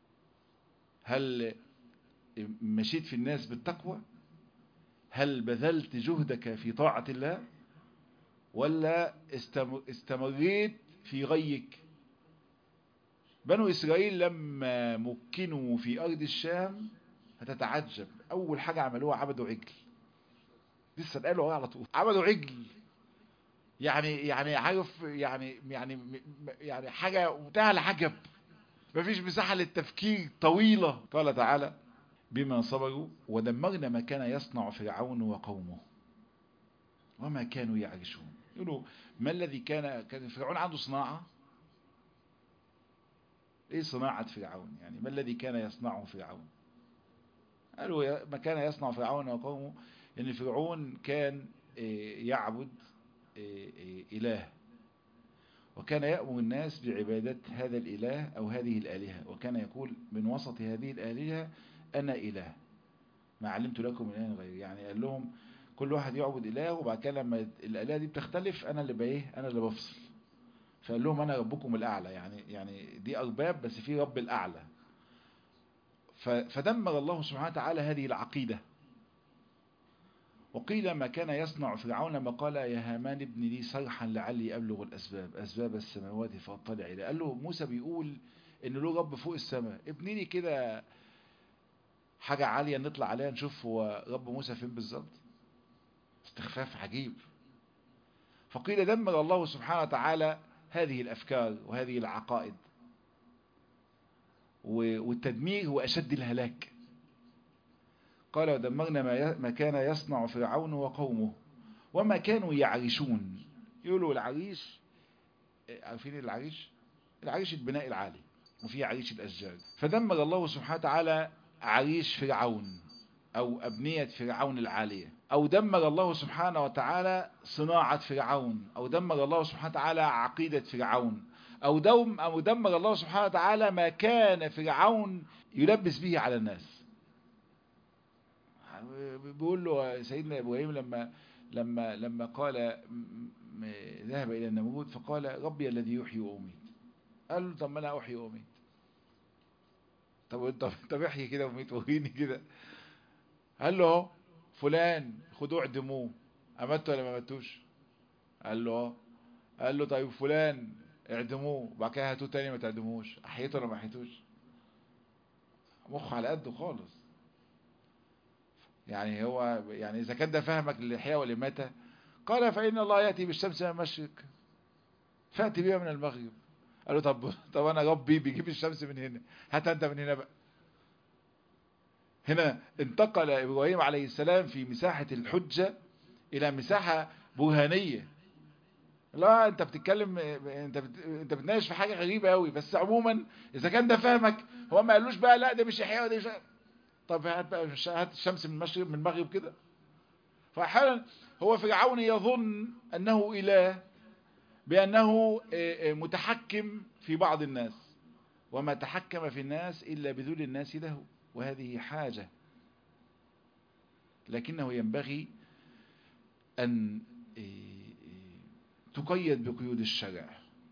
هل مشيت في الناس بالتقوى هل بذلت جهدك في طاعة الله ولا استمريت في غيك بنو إسرائيل لما مكنوا في أرض الشام هتتعجب أول حاجة عملوها عبدوا عجل لسه قالوا على طول عبدوا عجل يعني يعني عارف يعني يعني يعني حاجة منتهى العجب مفيش مساحة للتفكير طويلة قال تعالى بما صبروا ودمرنا ما كان يصنع فرعون وقومه وما كانوا يعرشون يقولوا ما الذي كان كان فرعون عنده صناعة ايه صناعة فرعون يعني ما الذي كان يصنعه فرعون قالوا ما كان يصنع فرعون وقومه ان فرعون كان يعبد اله وكان يأمر الناس بعبادة هذا الإله أو هذه الآلهة وكان يقول من وسط هذه الآلهة أنا إله ما علمت لكم من إله غير يعني قال لهم كل واحد يعبد إله وبعد كده لما الآلهة دي بتختلف أنا اللي بإيه أنا اللي بفصل فقال لهم أنا ربكم الأعلى يعني يعني دي أرباب بس في رب الأعلى فدمر الله سبحانه وتعالى هذه العقيدة وقيل ما كان يصنع فرعون لما قال يا هامان ابن لي صرحا لعلي أبلغ الأسباب أسباب السماوات فأطلع إليه قال له موسى بيقول إن له رب فوق السماء ابني لي كده حاجة عالية نطلع عليها نشوف هو رب موسى فين بالظبط استخفاف عجيب فقيل دمر الله سبحانه وتعالى هذه الأفكار وهذه العقائد والتدمير هو أشد الهلاك قال ودمرنا ما كان يصنع فرعون وقومه وما كانوا يعرشون يقولوا العريش عارفين العريش العريش البناء العالي وفي عريش الأشجار فدمر الله سبحانه وتعالى عريش فرعون أو أبنية فرعون العالية أو دمر الله سبحانه وتعالى صناعة فرعون أو دمر الله سبحانه وتعالى عقيدة فرعون أو, دوم أو دمر الله سبحانه وتعالى ما كان فرعون يلبس به على الناس بيقول له سيدنا إبراهيم لما لما لما قال ذهب إلى النمرود فقال ربي الذي يحيي وأميت قال له طب ما أنا أحيي وأميت طب طب طب احيي كده وميت وريني كده قال له فلان خدوه اعدموه أمته ولا ما ماتوش قال له قال له طيب فلان اعدموه وبعد كده هاتوه تاني ما تعدموش احييته ولا ما احييتوش مخه على قده خالص يعني هو يعني إذا كان ده فهمك للإحياء والإماتة قال فإن الله يأتي بالشمس من المشرق فأتي بها من المغرب قال له طب طب أنا ربي بيجيب الشمس من هنا هات أنت من هنا بقى هنا انتقل إبراهيم عليه السلام في مساحة الحجة إلى مساحة برهانية لا انت بتتكلم انت بت... انت بتناقش في حاجه غريبه قوي بس عموما اذا كان ده فهمك هو ما قالوش بقى لا ده مش احياء ده مش طب هات بقى هات الشمس من المشرق من المغرب كده فاحيانا هو فرعون يظن انه اله بانه متحكم في بعض الناس وما تحكم في الناس الا بذل الناس له وهذه حاجه لكنه ينبغي ان تقيد بقيود الشرع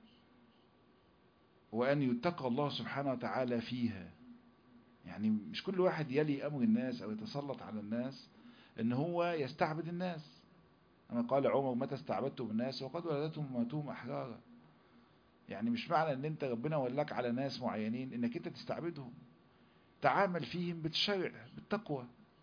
وأن يتقى الله سبحانه وتعالى فيها يعني مش كل واحد يلي أمر الناس أو يتسلط على الناس ان هو يستعبد الناس أنا قال عمر متى استعبدتم الناس وقد ولدتهم وماتوهم أحرارا يعني مش معنى ان انت ربنا ولاك على ناس معينين انك انت تستعبدهم تعامل فيهم بالشرع بالتقوى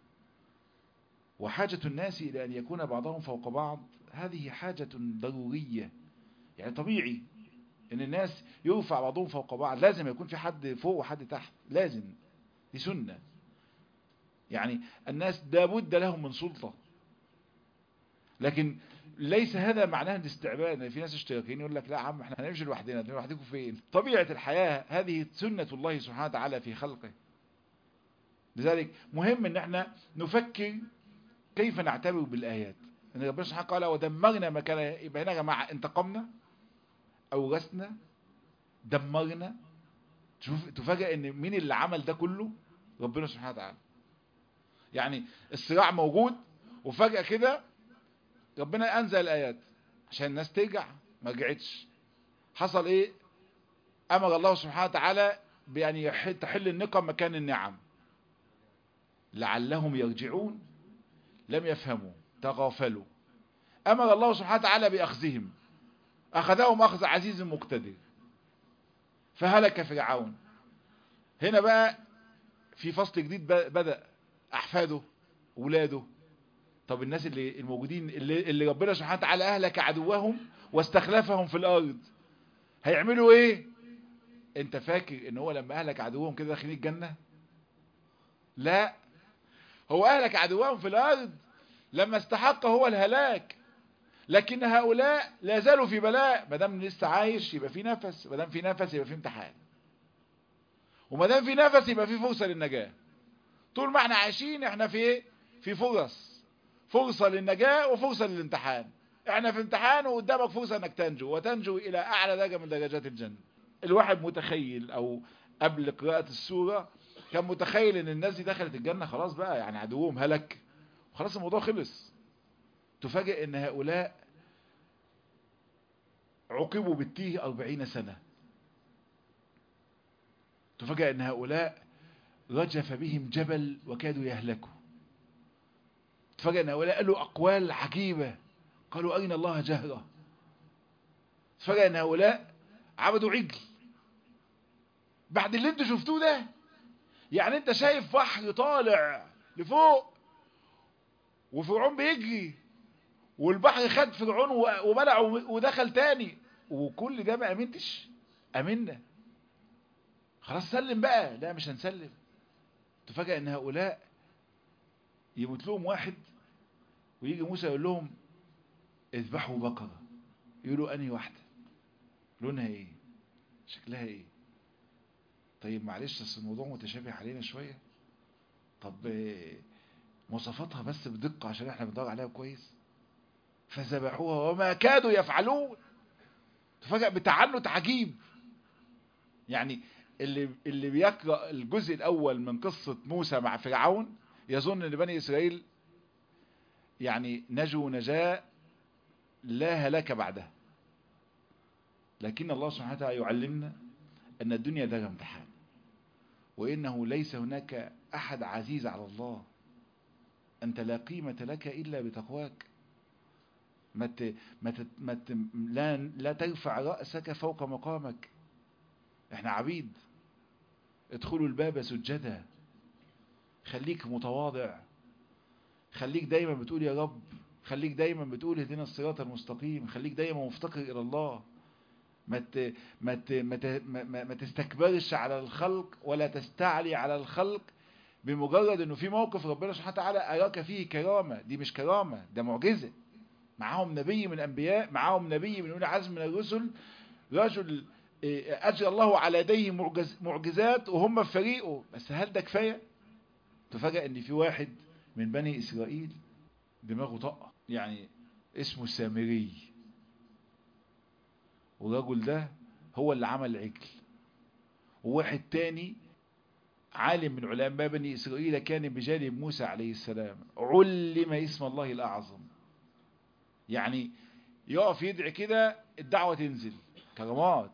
وحاجة الناس إلى أن يكون بعضهم فوق بعض هذه حاجة ضرورية يعني طبيعي ان الناس يرفع بعضهم فوق بعض لازم يكون في حد فوق وحد تحت لازم دي سنة يعني الناس لابد لهم من سلطة لكن ليس هذا معناه الاستعباد في ناس اشتراكيين يقول لك لا يا عم احنا هنمشي لوحدنا لوحدكم فين طبيعة الحياة هذه سنة الله سبحانه وتعالى في خلقه لذلك مهم ان احنا نفكر كيف نعتبر بالآيات ان ربنا سبحانه قال ودمرنا ما كان يبقى هنا يا جماعه انتقمنا اورثنا دمرنا تشوف تفاجئ ان مين اللي عمل ده كله ربنا سبحانه وتعالى يعني الصراع موجود وفجأة كده ربنا انزل الايات عشان الناس ترجع ما رجعتش حصل ايه امر الله سبحانه وتعالى بان تحل النقم مكان النعم لعلهم يرجعون لم يفهموا تغافلوا أمر الله سبحانه وتعالى بأخذهم أخذهم أخذ عزيز مقتدر فهلك فرعون هنا بقى في فصل جديد بدأ أحفاده ولاده طب الناس اللي الموجودين اللي, اللي ربنا سبحانه وتعالى أهلك عدوهم واستخلفهم في الأرض هيعملوا إيه انت فاكر ان هو لما اهلك عدوهم كده داخلين الجنة لا هو اهلك عدوهم في الارض لما استحق هو الهلاك لكن هؤلاء لا زالوا في بلاء ما دام لسه عايش يبقى في نفس ما دام في نفس يبقى في امتحان وما دام في نفس يبقى في فرصة للنجاة طول ما احنا عايشين احنا في ايه في فرص فرصة للنجاة وفرصة للامتحان احنا في امتحان وقدامك فرصة انك تنجو وتنجو الى اعلى درجة من درجات الجنة الواحد متخيل او قبل قراءة السورة كان متخيل ان الناس دي دخلت الجنة خلاص بقى يعني عدوهم هلك وخلاص الموضوع خلص تفاجئ ان هؤلاء عوقبوا بالتيه أربعين سنة تفاجأ ان هؤلاء رجف بهم جبل وكادوا يهلكوا تفاجأ ان هؤلاء قالوا أقوال عجيبة قالوا أين الله جهرة تفاجأ ان هؤلاء عبدوا عجل بعد اللي انتوا شفتوه ده يعني انت شايف بحر طالع لفوق وفرعون بيجري والبحر خد فرعون وبلعه ودخل تاني وكل ده ما امنتش امنا خلاص سلم بقى لا مش هنسلم تفاجأ ان هؤلاء يموت لهم واحد ويجي موسى يقول لهم اذبحوا بقرة يقولوا انهي واحدة لونها ايه شكلها ايه طيب معلش بس الموضوع متشابه علينا شوية طب مواصفاتها بس بدقة عشان احنا بندور عليها كويس فذبحوها وما كادوا يفعلون تفاجأ بتعنت عجيب يعني اللي اللي بيقرأ الجزء الأول من قصة موسى مع فرعون يظن ان بني إسرائيل يعني نجوا نجاة لا هلاك بعدها لكن الله سبحانه وتعالى يعلمنا أن الدنيا دار امتحان وإنه ليس هناك أحد عزيز على الله أنت لا قيمة لك إلا بتقواك ما ت... ما ت... ما ت... لا... لا ترفع رأسك فوق مقامك احنا عبيد ادخلوا الباب سجدا خليك متواضع خليك دايما بتقول يا رب خليك دايما بتقول اهدنا الصراط المستقيم خليك دايما مفتقر الى الله ما ت... ما ت... ما, ت... ما... ما تستكبرش على الخلق ولا تستعلي على الخلق بمجرد انه في موقف ربنا سبحانه وتعالى اراك فيه كرامة دي مش كرامة ده معجزة معاهم نبي من الانبياء معاهم نبي من اولي عزم من الرسل رجل اجرى الله على يديه معجز معجزات وهم في فريقه بس هل ده كفاية تفاجأ ان في واحد من بني اسرائيل دماغه طاقة يعني اسمه السامري والرجل ده هو اللي عمل العجل وواحد تاني عالم من علماء بني إسرائيل كان بجانب موسى عليه السلام علم اسم الله الأعظم يعني يقف يدعي كده الدعوة تنزل كرامات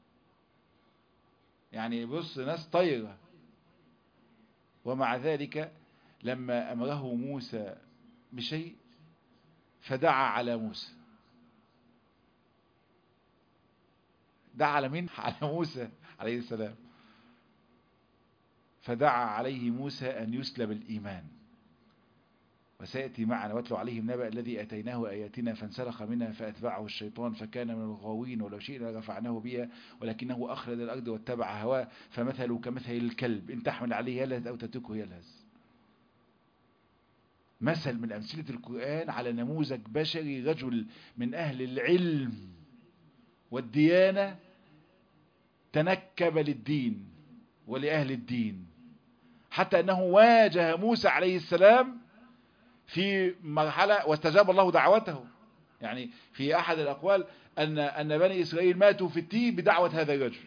يعني بص ناس طيرة ومع ذلك لما أمره موسى بشيء فدعا على موسى دعا على مين؟ على موسى عليه السلام فدعا عليه موسى أن يسلب الإيمان وسيأتي معنا واتلو عليهم نبأ الذي أتيناه آياتنا فانسلخ منها فأتبعه الشيطان فكان من الغاوين ولو شئنا رفعناه بها ولكنه أخلد الأرض واتبع هواه فمثله كمثل الكلب إن تحمل عليه يلهث أو تتركه يلهث مثل من أمثلة القرآن على نموذج بشري رجل من أهل العلم والديانة تنكب للدين ولأهل الدين حتى أنه واجه موسى عليه السلام في مرحلة واستجاب الله دعوته يعني في أحد الأقوال أن, أن بني إسرائيل ماتوا في التيه بدعوة هذا الرجل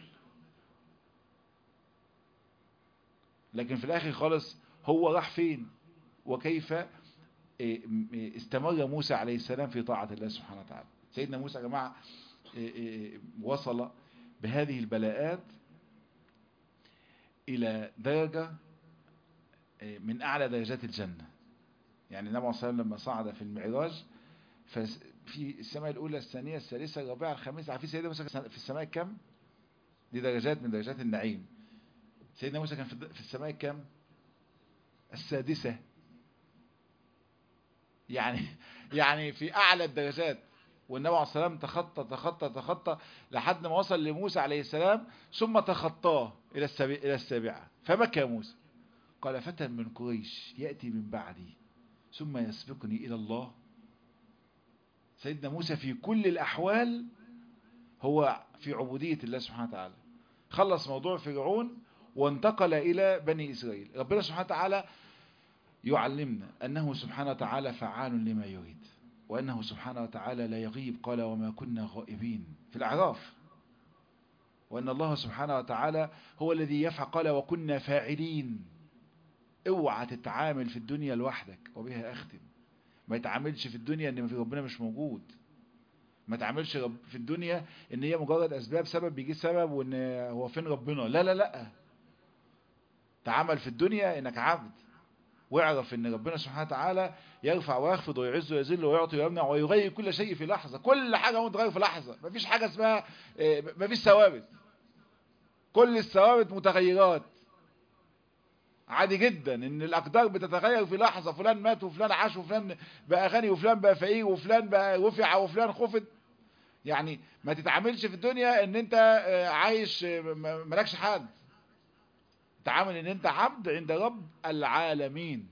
لكن في الآخر خالص هو راح فين وكيف استمر موسى عليه السلام في طاعة الله سبحانه وتعالى سيدنا موسى يا جماعة وصل بهذه البلاءات إلى درجة من أعلى درجات الجنة يعني النبي صلى الله عليه وسلم لما صعد في المعراج في السماء الأولى الثانية الثالثة الرابعة الخامسة عارفين سيدنا موسى في السماء كم؟ دي درجات من درجات النعيم سيدنا موسى كان في السماء كم؟ السادسة يعني يعني في أعلى الدرجات والنبي عليه الصلاة والسلام تخطى تخطى تخطى لحد ما وصل لموسى عليه السلام ثم تخطاه إلى السابع إلى السابعة فبكى موسى قال فتى من قريش يأتي من بعدي ثم يسبقني إلى الله سيدنا موسى في كل الأحوال هو في عبودية الله سبحانه وتعالى خلص موضوع فرعون وانتقل إلى بني إسرائيل ربنا سبحانه وتعالى يعلمنا أنه سبحانه وتعالى فعال لما يريد وأنه سبحانه وتعالى لا يغيب قال وما كنا غائبين في الأعراف وأن الله سبحانه وتعالى هو الذي يفعل قال وكنا فاعلين اوعى تتعامل في الدنيا لوحدك وبها أختم ما يتعاملش في الدنيا ان في ربنا مش موجود ما تعملش في الدنيا ان هي مجرد اسباب سبب بيجي سبب وان هو فين ربنا لا لا لا تعامل في الدنيا انك عبد واعرف ان ربنا سبحانه وتعالى يرفع ويخفض ويعز ويذل ويعطي ويمنع ويغير كل شيء في لحظة كل حاجة متغير في لحظة مفيش حاجة اسمها مفيش ثوابت كل الثوابت متغيرات عادي جدا ان الاقدار بتتغير في لحظة فلان مات وفلان عاش وفلان بقى غني وفلان بقى فقير وفلان بقى رفع وفلان خفض يعني ما تتعاملش في الدنيا ان انت عايش مالكش حد تعامل ان انت عبد عند رب العالمين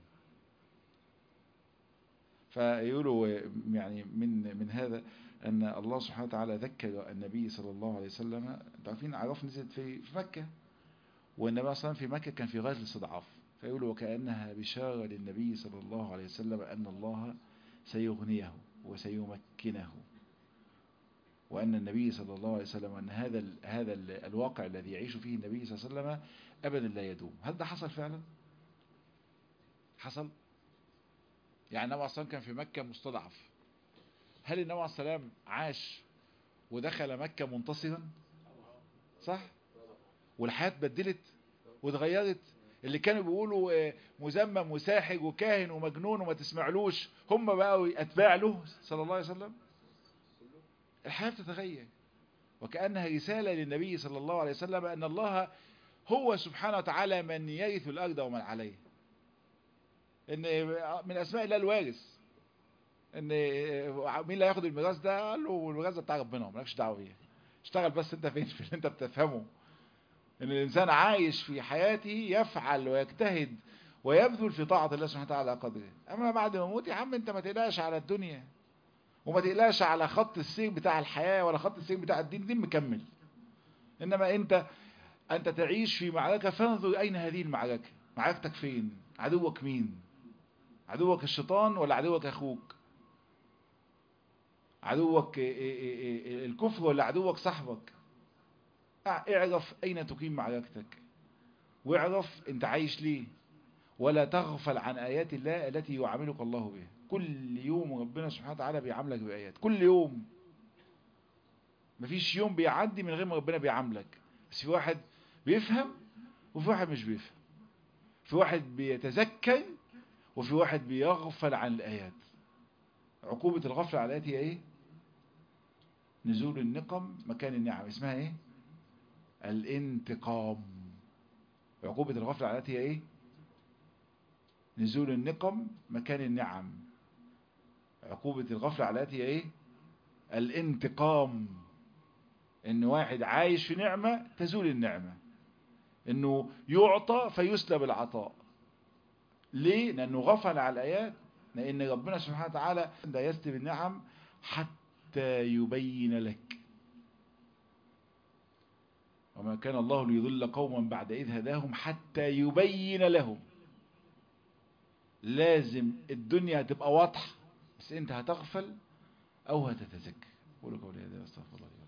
فيقولوا يعني من من هذا ان الله سبحانه وتعالى ذكر النبي صلى الله عليه وسلم انتوا عارفين عرف نزلت في في مكه والنبي صلى في مكة كان في غاية الاستضعاف فيقول وكأنها بشارة للنبي صلى الله عليه وسلم أن الله سيغنيه وسيمكنه وأن النبي صلى الله عليه وسلم أن هذا ال هذا ال الواقع الذي يعيش فيه النبي صلى الله عليه وسلم أبدا لا يدوم هل ده حصل فعلا؟ حصل؟ يعني النبي عليه الصلاة كان في مكة مستضعف هل النبي عليه السلام عاش ودخل مكة منتصرا؟ صح؟ والحياة اتبدلت واتغيرت اللي كانوا بيقولوا مزمم وساحر وكاهن ومجنون وما تسمعلوش هم بقوا اتباع له صلى الله عليه وسلم الحياة بتتغير وكأنها رسالة للنبي صلى الله عليه وسلم أن الله هو سبحانه وتعالى من يرث الأرض ومن عليه إن من أسماء الله الوارث إن مين اللي هياخد الميراث ده قال له الميراث ده بتاع ربنا مالكش دعوة بيه اشتغل بس انت فين في اللي انت بتفهمه ان الانسان عايش في حياته يفعل ويجتهد ويبذل في طاعة الله سبحانه وتعالى قدره اما بعد ما اموت يا عم انت ما تقلقش على الدنيا وما تقلقش على خط السير بتاع الحياة ولا خط السير بتاع الدين دين مكمل انما انت انت تعيش في معركة فانظر اين هذه المعركة معركتك فين عدوك مين عدوك الشيطان ولا عدوك اخوك عدوك الكفر ولا عدوك صاحبك اعرف اين تقيم معركتك واعرف انت عايش ليه ولا تغفل عن ايات الله التي يعاملك الله بها كل يوم ربنا سبحانه وتعالى بيعاملك بايات كل يوم مفيش يوم بيعدي من غير ما ربنا بيعاملك بس في واحد بيفهم وفي واحد مش بيفهم في واحد بيتذكر وفي واحد بيغفل عن الايات عقوبة الغفلة على الايات هي ايه نزول النقم مكان النعم اسمها ايه الانتقام عقوبة الغفلة على هي ايه نزول النقم مكان النعم عقوبة الغفلة على هي ايه الانتقام ان واحد عايش في نعمة تزول النعمة انه يعطى فيسلب العطاء ليه لانه غفل على الايات لان ربنا سبحانه وتعالى لا يسلب النعم حتى يبين لك وما كان الله ليضل قوما بعد إذ هداهم حتى يبين لهم لازم الدنيا هتبقى واضحة بس انت هتغفل او هتتذكر قولوا قولي هذا استغفر الله